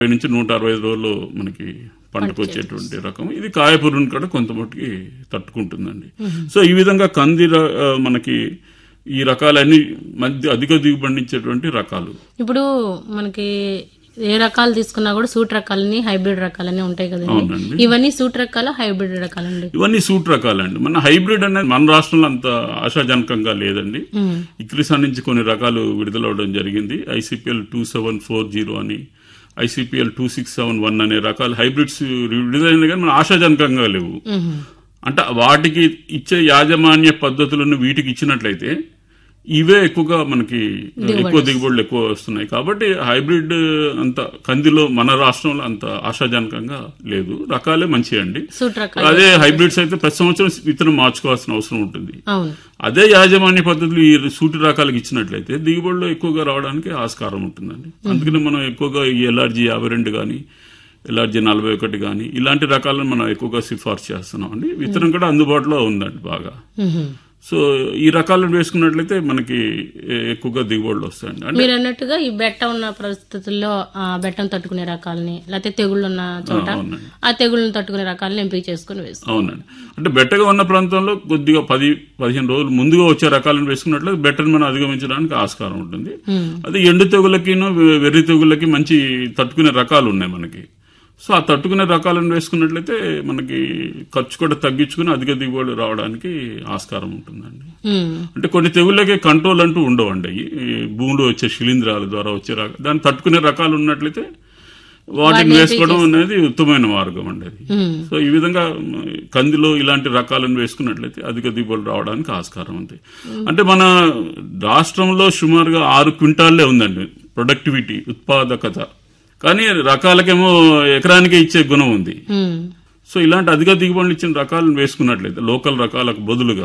నుంచి నూట అరవై ఐదు రోజులు మనకి పంటకు వచ్చేటువంటి రకం ఇది కాయపురుని కూడా కొంత మట్టుకి తట్టుకుంటుందండి సో ఈ విధంగా కంది ర- ఆ, మనకి ఈ రకాలన్నీ మధ్య అధిక దిగుబడినిచ్చేటువంటి రకాలు ఇప్పుడు మనకి ఏ రకాలు తీసుకున్నా కూడా సూట్ రకాలని హైబ్రిడ్ రకాలని ఉంటాయి కదండి అవునండి. ఇవన్నీ సూట్ రకాల హైబ్రిడ్ రకాలండి ఇవన్నీ సూట్ రకాలండి మన హైబ్రిడ్ అనేది మన రాష్ట్రంలో అంత ఆశాజనకంగా లేదండి ఇక్రిసా నుంచి కొన్ని రకాలు విడుదలవడం జరిగింది ICPL two seven four zero అని ICPL two six seven one అనే రకాల హైబ్రిడ్స్ విడుదలైన కానీ మన ఆశాజనకంగా లేవు అంటే వాటికి ఇచ్చే యాజమాన్య పద్ధతులను వీటికి ఇచ్చినట్లయితే ఇవే ఎక్కువగా మనకి ఎక్కువ దిగుబడులు ఎక్కువ వస్తున్నాయి కాబట్టి హైబ్రిడ్ అంత కందిలో మన రాష్ట్రంలో అంత ఆశాజనకంగా లేదు రకాలే మంచి అండి సూట్ రకాలు అదే హైబ్రిడ్స్ అయితే ప్రతి సంవత్సరం విత్తనం మార్చుకోవాల్సిన అవసరం ఉంటుంది అవును అదే యాజమాన్య పద్ధతులు ఈ సూటి రకాలకు ఇచ్చినట్లయితే దిగుబడులు ఎక్కువగా రావడానికి ఆస్కారం ఉంటుందండి అందుకని మనం ఎక్కువగా ఈ ఎల్ఆర్జీ యాభై రెండు కానీ ఎల్ఆర్జీ నలభై ఒకటి కానీ ఇలాంటి రకాలను మనం ఎక్కువగా సిఫార్సు చేస్తున్నాం అండి విత్తనం కూడా అందుబాటులో ఉందండి బాగా మ్మ్. సో ఈ రకాలను వేసుకున్నట్లయితే మనకి ఎ- ఎక్కువగా దిగుబడులు వస్తాయండి అంటే మీరు అన్నట్టుగా ఈ బెట్ట ఉన్న పరిస్థితుల్లో ఆ బెట్టం తట్టుకునే రకాలని లేకపోతే తెగుళ్ళు ఉన్న చోట అవునండి ఆ తెగుళ్ళను తట్టుకునే రకాలను ఎంపిక చేసుకుని వేస్తాం అవునండి అంటే బెట్టగా ఉన్న ప్రాంతంలో కొద్దిగా పది పదిహేను రోజులు ముందుగా వచ్చే రకాలను వేసుకున్నట్లయితే బెట్టను మనం అధిగమించడానికి ఆస్కారం ఉంటుంది అది ఎండు తెగులకిను వె- వెర్రి తెగులకి మంచి తట్టుకునే రకాలు ఉన్నాయి మనకి సో ఆ తట్టుకునే రకాలను వేసుకున్నట్లయితే మనకి ఖర్చు కూడా తగ్గించుకుని అధిక దిగుబడి రావడానికి ఆస్కారం ఉంటుందండి మ్మ్. అంటే కొన్ని తెగుళ్ళకి కంట్రోల్ అంటూ ఉండవండి ఈ భూమిలో వచ్చే శిలీంధ్రాల ద్వారా వచ్చే రక దాన్ని తట్టుకునే రకాలు ఉన్నట్లయితే వాటిని వేసుకోవడం అనేది ఉత్తమమైన మార్గం అండి అది మ్మ్. సో ఈ విధంగా మ, కందిలో ఇలాంటి రకాలను వేసుకున్నట్లయితే అధిక దిగుబడులు రావడానికి ఆస్కారం ఉంది అంటే మన రాష్ట్రంలో సుమారుగా ఆరు క్వింటాల్లే ఉందండి ప్రొడక్టివిటీ ఉత్పాదకత కానీ రకాలకేమో ఎకరానికే ఇచ్చే గుణం ఉంది మ్మ్. సో ఇలాంటి అధిక దిగుబడులు ఇచ్చిన రకాలను వేసుకున్నట్లయితే లోకల్ రకాలకు బదులుగా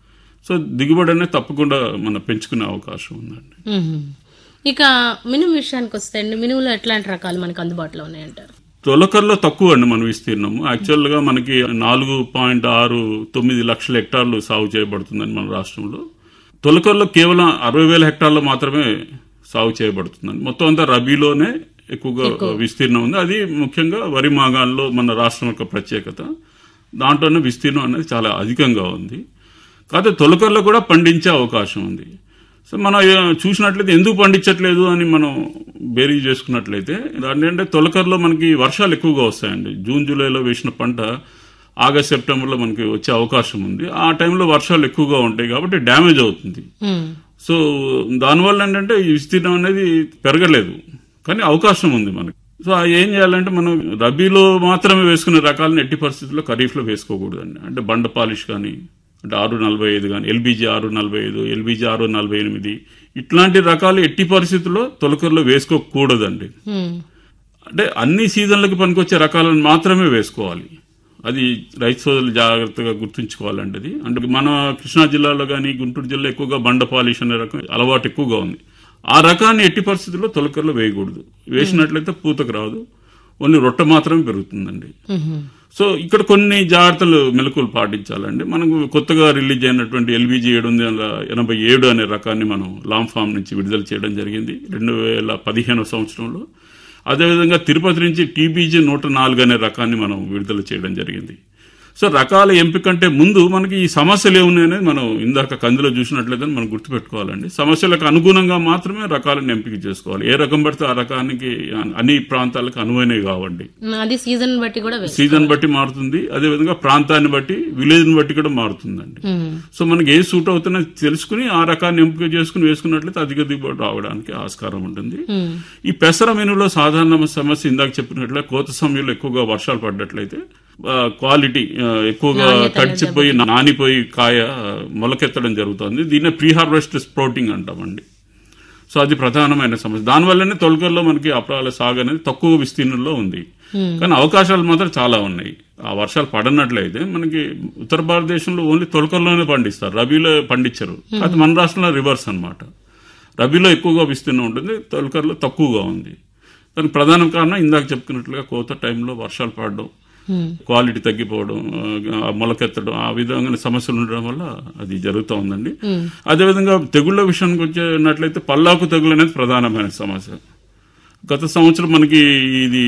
సో దిగుబడి అనేది తప్పకుండా మనం పెంచుకునే అవకాశం ఉందండి మ్మ్. ఇక మినుము విషయానికి వస్తే అండి మినుములో ఎట్లాంటి రకాలు మనకు అందుబాటులో ఉన్నాయంటారు తొలకర్లో తక్కువ అండి మన విస్తీర్ణము యాక్చువల్ గా మనకి నాలుగు పాయింట్ ఆరు తొమ్మిది లక్షల హెక్టార్లు సాగు చేయబడుతుందండి మన రాష్ట్రంలో తొలకర్లో కేవలం అరవై వేల హెక్టార్లు మాత్రమే సాగు చేయబడుతుందండి మొత్తం అంతా రబీలోనే ఎక్కువగా విస్తీర్ణం ఉంది అది ముఖ్యంగా వరి మాగాల్లో మన రాష్ట్రం యొక్క ప్రత్యేకత దాంట్లోనే విస్తీర్ణం అనేది చాలా అధికంగా ఉంది కాకపోతే తొలకర్లో కూడా పండించే అవకాశం ఉంది సో మనం ఏ, చూసినట్లయితే ఎందుకు పండించట్లేదు అని మనం బేరీ చేసుకున్నట్లయితే దాని అంటే తొలకర్లో మనకి వర్షాలు ఎక్కువగా వస్తాయండి జూన్ జూలైలో వేసిన పంట ఆగస్ట్ సెప్టెంబర్లో మనకి వచ్చే అవకాశం ఉంది ఆ టైంలో వర్షాలు ఎక్కువగా ఉంటాయి కాబట్టి డ్యామేజ్ అవుతుంది మ్మ్. సో దానివల్ల ఏంటంటే ఈ విస్తీర్ణం అనేది పెరగలేదు కానీ అవకాశం ఉంది మనకి సో ఆ ఏం చేయాలంటే మనం రబీలో మాత్రమే వేసుకునే రకాలను ఎట్టి పరిస్థితుల్లో ఖరీఫ్లో వేసుకోకూడదండి అంటే బండ పాలిష్ కానీ అంటే ఆరు నలభై ఐదు కానీ ఎల్బీజీ ఆరు నలభై ఐదు ఎల్బీజీ ఆరు నలభై ఎనిమిది ఇట్లాంటి రకాలు ఎట్టి పరిస్థితుల్లో తొలకర్లో వేసుకోకూడదండి మ్మ్. అంటే అన్ని సీజన్లకి పనికొచ్చే రకాలను మాత్రమే వేసుకోవాలి అది రైతు సోదరులు జాగ్రత్తగా గుర్తుంచుకోవాలండి అది అంటే మన కృష్ణా జిల్లాలో కానీ గుంటూరు జిల్లా ఎక్కువగా బండ పాలిష్ అనే రకం అలవాటు ఎక్కువగా ఉంది ఆ రకాన్ని ఎట్టి పరిస్థితుల్లో తొలకర్లో వేయకూడదు వేసినట్లయితే పూతకు రాదు ఓన్లీ రొట్టె మాత్రమే పెరుగుతుందండి మ్మ్. సో ఇక్కడ కొన్ని జాగ్రత్తలు మెలకువలు పాటించాలండి మనకు కొత్తగా రిలీజ్ అయినటువంటి ఎల్బీజీ ఏడు వందల ఎనభై ఏడు అనే రకాన్ని మనం లాంగ్ ఫామ్ నుంచి విడుదల చేయడం జరిగింది రెండు వేల పదిహేనవ సంవత్సరంలో అదేవిధంగా తిరుపతి నుంచి టీబీజీ నూట నాలుగు అనే రకాన్ని మనం విడుదల చేయడం జరిగింది సో రకాల ఎంపిక కంటే ముందు మనకి ఈ సమస్యలు ఏమున్నాయనేది మనం ఇందాక కందిలో చూసినట్లయితే మనం గుర్తుపెట్టుకోవాలండి సమస్యలకు అనుగుణంగా మాత్రమే రకాలను ఎంపిక చేసుకోవాలి ఏ రకం పడితే ఆ రకానికి అన్ని ప్రాంతాలకు అనువైనవి కావండి అది సీజన్ బట్టి కూడా వేస్తాం సీజన్ బట్టి మారుతుంది అదేవిధంగా ప్రాంతాన్ని బట్టి విలేజ్ ని బట్టి కూడా మారుతుందండి మ్మ్. సో మనకి ఏ సూట్ అవుతుందో తెలుసుకుని ఆ రకాన్ని ఎంపిక చేసుకుని వేసుకున్నట్లయితే అధిక దిగుబడి రావడానికి ఆస్కారం ఉంటుంది మ్మ్. ఈ పెసర మెనులో సాధారణ సమస్య ఇందాక చెప్పినట్లే కోత సమయంలో ఎక్కువగా వర్షాలు పడ్డట్లయితే ఆ, క్వాలిటీ ఆ, ఎక్కువగా తడిచిపోయి నానిపోయి కాయ మొలకెత్తడం జరుగుతుంది దీన్నే ప్రీ హార్వెస్ట్ స్ప్రౌటింగ్ అంటామండి సో అది ప్రధానమైన సమస్య దానివల్లనే తొలకల్లో మనకి అపరాల సాగు అనేది తక్కువ విస్తీర్ణంలో ఉంది కానీ అవకాశాలు మాత్రం చాలా ఉన్నాయి ఆ వర్షాలు పడనట్లయితే మనకి ఉత్తర భారతదేశంలో ఓన్లీ తొలకల్లోనే పండిస్తారు రబీలో పండించరు అది మన రాష్ట్రంలో రివర్స్ అన్నమాట రబీలో ఎక్కువగా విస్తీర్ణం ఉంటుంది తొలకర్లో తక్కువగా ఉంది దానికి ప్రధాన కారణం ఇందాక చెప్పుకున్నట్లుగా కోత టైంలో వర్షాలు పడడం మ్మ్. క్వాలిటీ తగ్గిపోవడం ఆ, మొలకెత్తడం ఆ విధంగా సమస్యలు ఉండడం వల్ల అది జరుగుతూ ఉందండి అదేవిధంగా తెగుళ్ళ విషయానికి వచ్చినట్లయితే పల్లాకు తెగులు అనేది ప్రధానమైన సమస్య గత సంవత్సరం మనకి ఇది